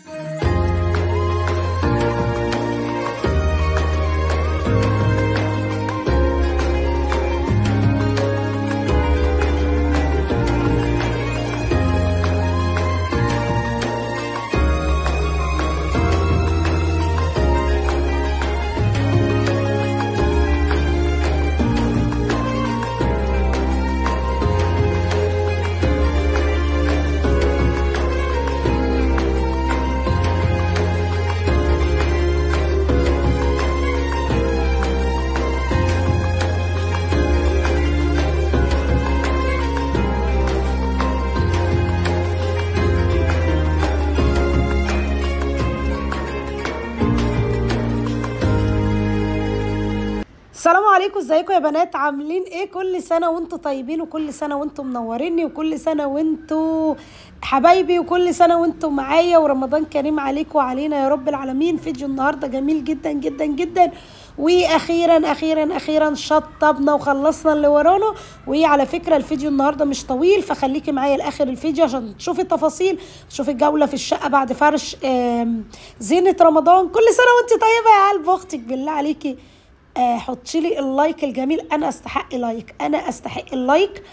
السلام عليكم ازيكم يا بنات عاملين ايه كل سنه وانتم طيبين وكل سنه وانتم منوريني وكل سنه وانتم حبايبي وكل سنه وانتم معايا ورمضان كريم عليكم وعلينا يا رب العالمين فيديو النهارده جميل جدا جدا جدا واخيرا اخيرا اخيرا شطبنا وخلصنا اللي ورانا وعلى فكره الفيديو النهارده مش طويل فخليكي معايا لاخر الفيديو عشان تشوفي التفاصيل تشوفي الجوله في الشقه بعد فرش آم، زينه رمضان كل سنه وانت طيبه يا قلب اختك بالله عليكي آه، حطي لي اللايك الجميل انا استحق لايك انا استحق اللايك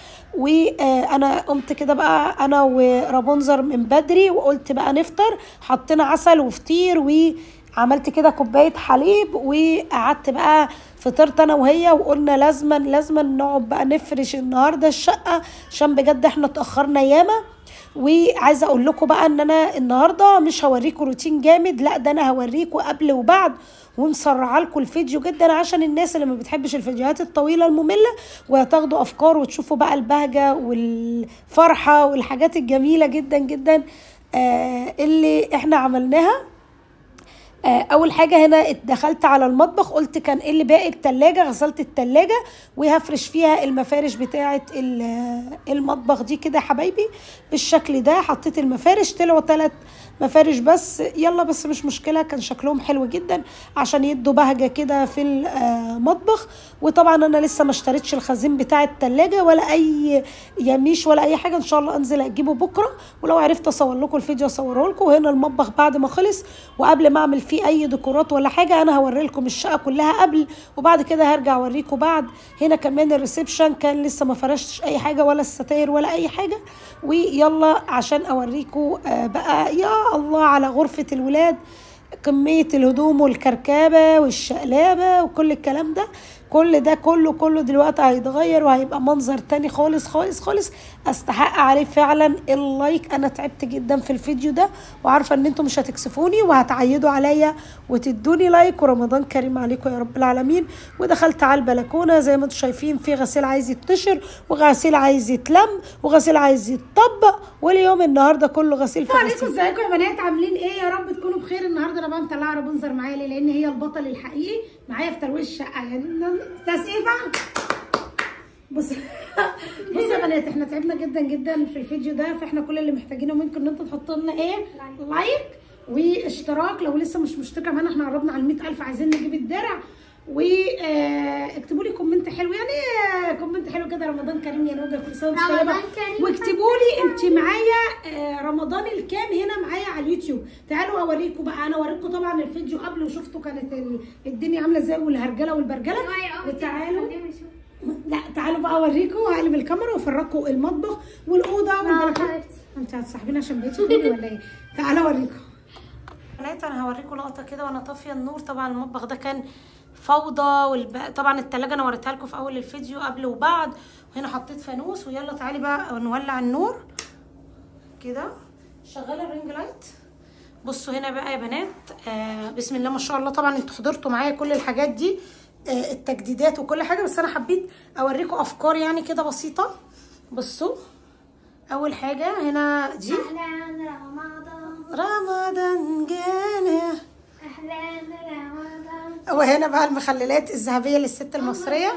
وانا قمت كده بقى انا ورابونزر من بدري وقلت بقى نفطر حطينا عسل وفطير وعملت كده كوبايه حليب وقعدت بقى فطرت انا وهي وقلنا لازما لازما نقعد بقى نفرش النهارده الشقه عشان بجد احنا اتاخرنا ياما وعايزه اقول لكم بقى ان انا النهارده مش هوريكم روتين جامد لا ده انا هوريكم قبل وبعد ومسرعه لكم الفيديو جدا عشان الناس اللي ما بتحبش الفيديوهات الطويله الممله وهتاخدوا افكار وتشوفوا بقى البهجه والفرحه والحاجات الجميله جدا جدا آه اللي احنا عملناها آه، اول حاجه هنا دخلت على المطبخ قلت كان ايه اللي باقي التلاجة غسلت التلاجة وهفرش فيها المفارش بتاعه ال- المطبخ دي كده يا حبايبي بالشكل ده حطيت المفارش طلعوا ثلاث مفارش بس يلا بس مش مشكله كان شكلهم حلو جدا عشان يدوا بهجه كده في المطبخ وطبعا انا لسه ما اشتريتش الخزين بتاع التلاجة ولا اي يميش ولا اي حاجه ان شاء الله انزل اجيبه بكره ولو عرفت اصور لكم الفيديو اصوره لكم وهنا المطبخ بعد ما خلص وقبل ما اعمل فيه اي ديكورات ولا حاجه انا هوري لكم الشقه كلها قبل وبعد كده هرجع اوريكم بعد هنا كمان الريسبشن كان لسه ما فرشتش اي حاجه ولا الستاير ولا اي حاجه ويلا عشان اوريكم آه بقى يا الله على غرفه الولاد كمية الهدوم والكركبة والشقلابة وكل الكلام ده كل ده كله كله دلوقتي هيتغير وهيبقى منظر تاني خالص خالص خالص استحق عليه فعلا اللايك انا تعبت جدا في الفيديو ده وعارفه ان انتم مش هتكسفوني وهتعيدوا عليا وتدوني لايك ورمضان كريم عليكم يا رب العالمين ودخلت على البلكونه زي ما انتم شايفين في غسيل عايز يتنشر وغسيل عايز يتلم وغسيل عايز يتطبق واليوم النهارده كله غسيل في عليكم غسيل ازيكم يا بنات عاملين ايه يا رب تكونوا بخير النهارده انا بقى مطلعه رابنزل معايا ليه لان هي البطل الحقيقي معايا في ترويج الشقه يعني تسقيفه بص بص يا بنات احنا تعبنا جدا جدا في الفيديو ده فاحنا كل اللي محتاجينه منكم ان انتوا تحطوا لنا ايه لايك واشتراك لو لسه مش مشتركه معانا احنا قربنا على 100000 عايزين نجيب الدرع واكتبوا لي كومنت حلو يعني إيه كومنت حلو كده رمضان كريم يا نوجه كل سنه وانتم رمضان طيبة. كريم. واكتبوا لي انت معايا آه، رمضان الكام هنا معايا على اليوتيوب تعالوا اوريكم بقى انا اوريكم طبعا الفيديو قبل وشفتوا كانت ال- الدنيا عامله ازاي والهرجله والبرجله وتعالوا لا تعالوا بقى اوريكم هقلب الكاميرا وافرجكم المطبخ والاوضه والبلكونه حبيبتي. انت هتصاحبيني عشان بقيتي تقولي ولا ايه تعالوا اوريكم بنات انا هوريكم لقطه كده وانا طافيه النور طبعا المطبخ ده كان فوضى والب... طبعا التلاجة انا وريتها لكم في اول الفيديو قبل وبعد وهنا حطيت فانوس ويلا تعالي بقى نولع النور كده شغاله الرينج لايت بصوا هنا بقى يا بنات آه بسم الله ما شاء الله طبعا انتوا حضرتوا معايا كل الحاجات دي آه التجديدات وكل حاجه بس انا حبيت اوريكم افكار يعني كده بسيطه بصوا اول حاجه هنا دي اهلا رمضان رمضان جانا اهلا رمضان وهنا بقى المخللات الذهبيه للست المصريه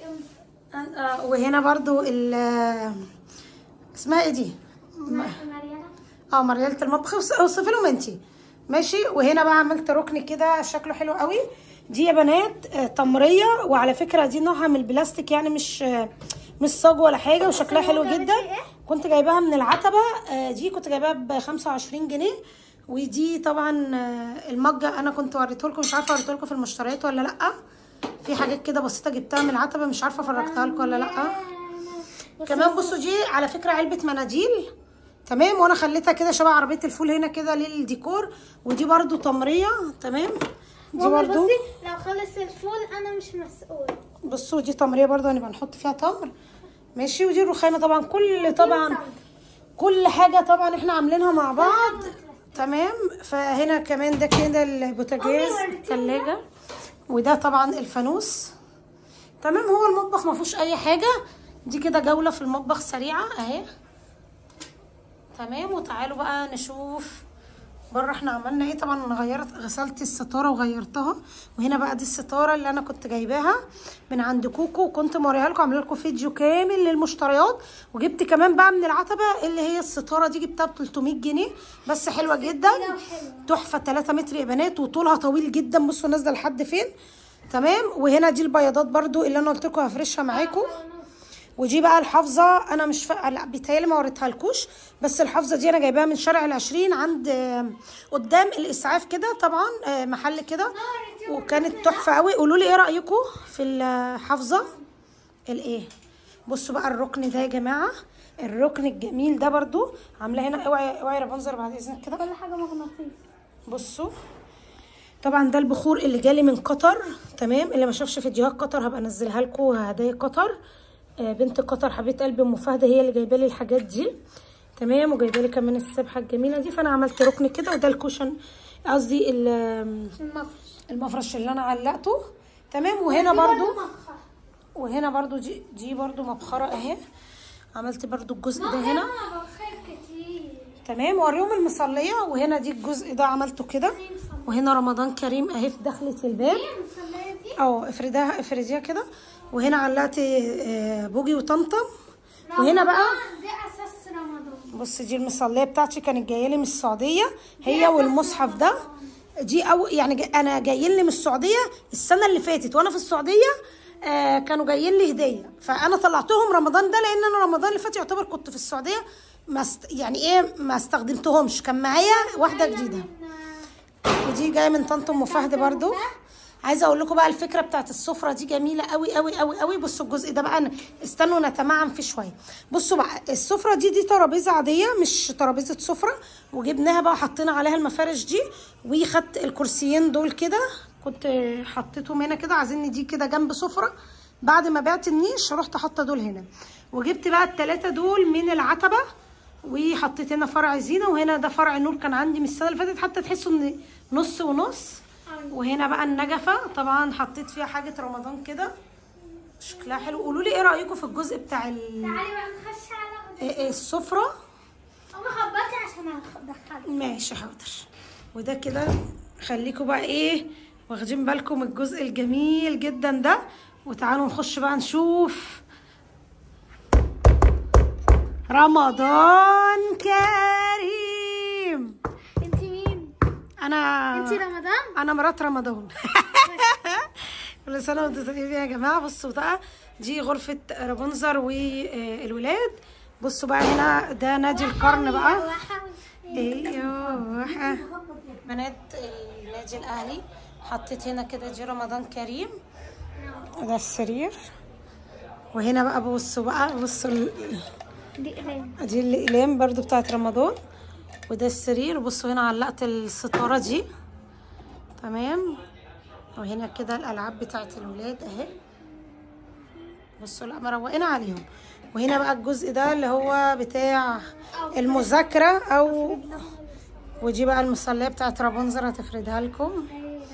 آه، وهنا برضو ال اسمها ايه دي مريم اه مريالة المطبخ اوص- اوصفي لهم انتي ماشي وهنا بقى عملت ركن كده شكله حلو قوي دي يا بنات آه، تمريه وعلى فكره دي نوعها من البلاستيك يعني مش آه، مش صاج ولا حاجه وشكلها حلو جدا كنت جايباها من العتبه آه، دي كنت جايباها ب 25 جنيه ودي طبعا آه، المجة انا كنت وريته لكم مش عارفه وريته لكم في المشتريات ولا لا في حاجات كده بسيطه جبتها من العتبه مش عارفه فرجتها لكم ولا لا كمان بصوا دي على فكره علبه مناديل تمام وانا خليتها كده شبه عربيه الفول هنا كده للديكور ودي برضو تمريه تمام دي ماما برضو بصي لو خلص الفول انا مش مسؤول بصوا دي تمريه برضو هنبقى نحط فيها تمر ماشي ودي الرخامه طبعا كل طبعا كل حاجه طبعا احنا عاملينها مع بعض تمام فهنا كمان ده كده البوتاجاز وريتينا. الثلاجه وده طبعا الفانوس تمام هو المطبخ ما فيهوش اي حاجه دي كده جوله في المطبخ سريعه اهي تمام وتعالوا بقى نشوف بره احنا عملنا ايه طبعا انا غيرت غسلت الستاره وغيرتها وهنا بقى دي الستاره اللي انا كنت جايباها من عند كوكو وكنت موريها لكم عامله لكم فيديو كامل للمشتريات وجبت كمان بقى من العتبه اللي هي الستاره دي جبتها ب 300 جنيه بس حلوه جدا تحفه 3 متر يا بنات وطولها طويل جدا بصوا نازله لحد فين تمام وهنا دي البياضات برضو اللي انا قلت لكم هفرشها معاكم ودي بقى الحافظه انا مش فا... لا بيتهيألي ما وريتها لكوش بس الحافظه دي انا جايباها من شارع العشرين عند آه، قدام الاسعاف كده طبعا آه، محل كده وكانت تحفه قوي قولوا لي ايه رايكم في الحافظه الايه بصوا بقى الركن ده يا جماعه الركن الجميل ده برضو عامله هنا اوعي اوعي يا رابنزل بعد اذنك كده كل حاجه مغناطيس بصوا طبعا ده البخور اللي جالي من قطر تمام اللي ما شافش فيديوهات قطر هبقى انزلها لكم هدايا قطر آه بنت قطر حبيبه قلبي ام فهد هي اللي جايبه لي الحاجات دي تمام وجايبه لي كمان السبحه الجميله دي فانا عملت ركن كده وده الكوشن قصدي ال- المفرش المفرش اللي انا علقته تمام وهنا برضو وهنا برضو دي دي برضو مبخره اهي عملت برضو الجزء ده هنا بخير كتير تمام ووريهم المصليه وهنا دي الجزء ده عملته كده وهنا رمضان كريم اهي في دخلة الباب المصلية دي اه افردها افرديها كده وهنا علقت آه، بوجي وطمطم وهنا بقى دي اساس رمضان بص دي المصليه بتاعتي كانت جايه لي من السعوديه هي والمصحف ده دي أو يعني جا انا جايين لي من السعوديه السنه اللي فاتت وانا في السعوديه آه كانوا جايين لي هديه فانا طلعتهم رمضان ده لان انا رمضان اللي فات يعتبر كنت في السعوديه ما است... يعني ايه ما استخدمتهمش كان معايا واحده جديده ودي جايه من طنط ام فهد برضو عايزه اقول لكم بقى الفكره بتاعت السفره دي جميله قوي قوي قوي قوي بصوا الجزء ده بقى ن- استنوا نتمعن فيه شويه بصوا بقى السفره دي دي ترابيزه عاديه مش ترابيزه سفره وجبناها بقى حطينا عليها المفارش دي وخدت الكرسيين دول كده كنت حطيتهم هنا كده عايزين دي كده جنب سفره بعد ما بعت النيش رحت حاطه دول هنا وجبت بقى الثلاثه دول من العتبه وحطيت هنا فرع زينه وهنا ده فرع نور كان عندي من السنه اللي فاتت حتى تحسوا ان نص ونص وهنا بقى النجفه طبعا حطيت فيها حاجه رمضان كده شكلها حلو قولوا لي ايه رايكم في الجزء بتاع ال- تعالي بقى نخش على إيه- إيه السفره أم خبطي عشان ادخلك ماشي حاضر وده كده خليكم بقى ايه واخدين بالكم من الجزء الجميل جدا ده وتعالوا نخش بقى نشوف رمضان كريم انت مين؟ انا انت رمضان؟ انا مرات رمضان كل سنه وانتم طيبين يا جماعه بصوا بقى دي غرفه رابنزل والولاد بصوا بقى هنا ده نادي القرن بقى وحاول ايوه بنات النادي الاهلي حطيت هنا كده دي رمضان كريم ده السرير وهنا بقى بصوا بقى بصوا ال- دي قلم دي الاقلام برضو بتاعت رمضان وده السرير بصوا هنا علقت الستاره دي تمام وهنا كده الالعاب بتاعت الولاد اهي بصوا لا مروقين عليهم وهنا بقى الجزء ده اللي هو بتاع المذاكره او ودي بقى المصليه بتاعت رابنزل هتفردها لكم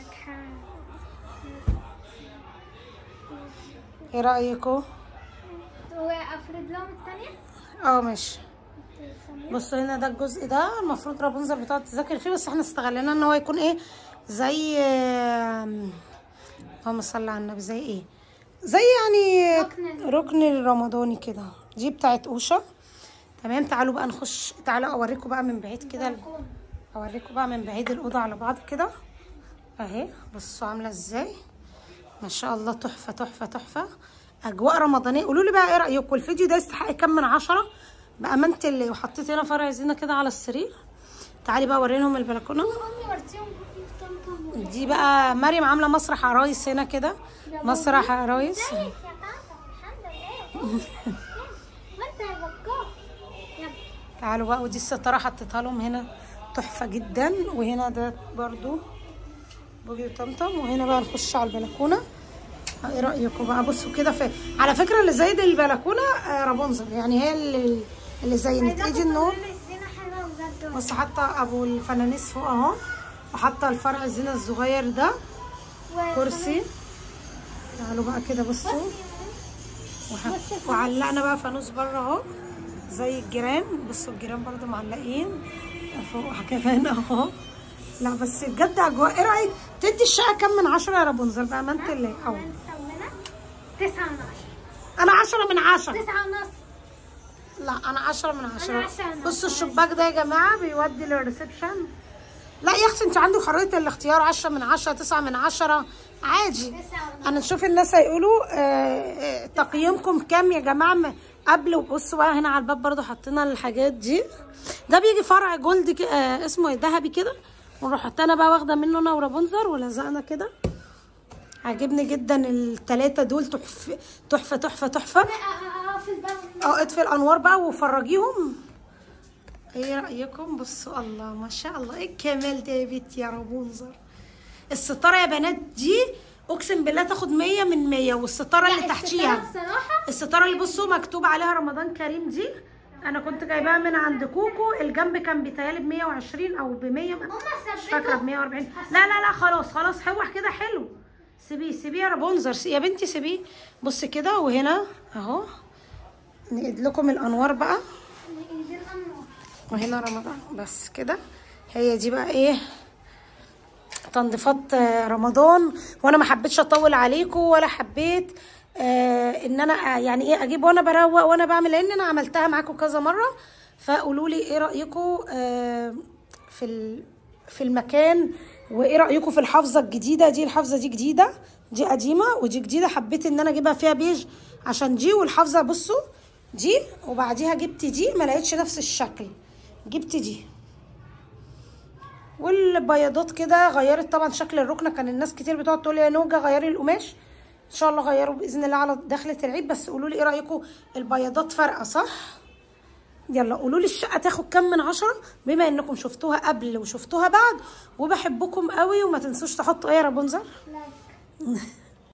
ايه رايكم وافرد لهم الثانية اه ماشي بصوا هنا ده الجزء ده المفروض رابنزل بتقعد تذاكر فيه بس احنا استغلينا ان هو يكون ايه زي آم، اللهم صل على النبي زي ايه زي يعني ركن. ركن الرمضاني كده دي بتاعت اوشا تمام تعالوا بقى نخش تعالوا اوريكم بقى من بعيد كده ال- اوريكم بقى من بعيد الاوضه على بعض كده اهي بصوا عامله ازاي ما شاء الله تحفه تحفه تحفه اجواء رمضانيه قولوا لي بقى ايه رايكم الفيديو ده يستحق كام من عشرة بامانه اللي وحطيت هنا فرع زينه كده على السرير تعالي بقى اوريلهم البلكونه امي ورتيهم كم كم دي بقى مريم عامله مسرح عرايس هنا كده مسرح عرايس ازيك يا طنطا الحمد لله وانت يا بكار يا تعالوا بقى ودي الستاره حطيتها لهم هنا تحفه جدا وهنا ده برضو بوجي وطمطم وهنا بقى نخش على البلكونه ايه رايكم بقى بصوا كده في على فكره اللي زي دي البلكونه آه، رابنزل يعني هي اللي اللي زينت ايدي النور الزينة حلوة بجد بص حاطه ابو الفنانيس فوق اهو وحاطه الفرع الزينه الصغير ده كرسي تعالوا بقى كده بصوا وح- وعلقنا بقى فانوس بره اهو زي الجيران بصوا الجيران برضو معلقين فوق كمان اهو لا بس بجد اجواء ايه رايك تدي الشقه كام من عشرة يا رابنزل بامانه الله اه مطولة تسعة من عشرة انا عشرة من عشرة تسعة ونص لا انا عشرة من عشرة عشرة من بصوا الشباك ده يا جماعة بيودي للريسبشن لا يا اختي انت عندك حرية الاختيار عشرة من عشرة تسعة من عشرة عادي تسعة ونص انا نشوف الناس هيقولوا آه، آه، تقييمكم كام يا جماعة م- قبل وبصوا بقى هنا على الباب برضو حطينا الحاجات دي ده بيجي فرع جولد ك- آه، اسمه ايه ذهبي كده ونروح حطينا بقى واخدة منه انا ورابنزل ولزقنا كده عاجبني جدا التلاتة دول تحفة تحفة تحفة تحفة في الباب اه اطفي الانوار بقى وفرجيهم ايه رايكم بصوا الله ما شاء الله ايه الجمال ده يا بنتي يا رابونزر الستاره يا بنات دي اقسم بالله تاخد 100 من 100 والستاره اللي تحتيها بصراحة الستاره اللي بصوا مكتوب عليها رمضان كريم دي انا كنت جايباها من عند كوكو الجنب كان بيتهيألي ب 120 او ب 100 مش فاكره ب 140 لا لا لا خلاص خلاص حوح كده حلو سيبيه سيبيه يا رابونزر سي- يا بنتي سيبيه بص كده وهنا اهو نقيد لكم الانوار بقى دي الأنوار وهنا رمضان بس كده هي دي بقى ايه تنظيفات آه، رمضان وانا ما حبيتش اطول عليكم ولا حبيت آه ان انا آه، يعني ايه اجيب وانا بروق وانا بعمل لان انا عملتها معاكم كذا مره فقولوا لي ايه رايكم آه في ال- في المكان وايه رايكم في الحافظه الجديده دي الحافظه دي جديده دي قديمه ودي جديده حبيت ان انا اجيبها فيها بيج عشان دي والحافظه بصوا دي وبعديها جبت دي ما لقيتش نفس الشكل جبت دي والبياضات كده غيرت طبعا شكل الركنه كان الناس كتير بتقعد تقول لي يا نوجه غيري القماش ان شاء الله غيروا باذن الله على دخله العيد بس قولوا لي ايه رايكم البياضات فارقه صح يلا قولوا لي الشقه تاخد كام من عشرة بما انكم شفتوها قبل وشفتوها بعد وبحبكم قوي وما تنسوش تحطوا ايه يا رابنزل لايك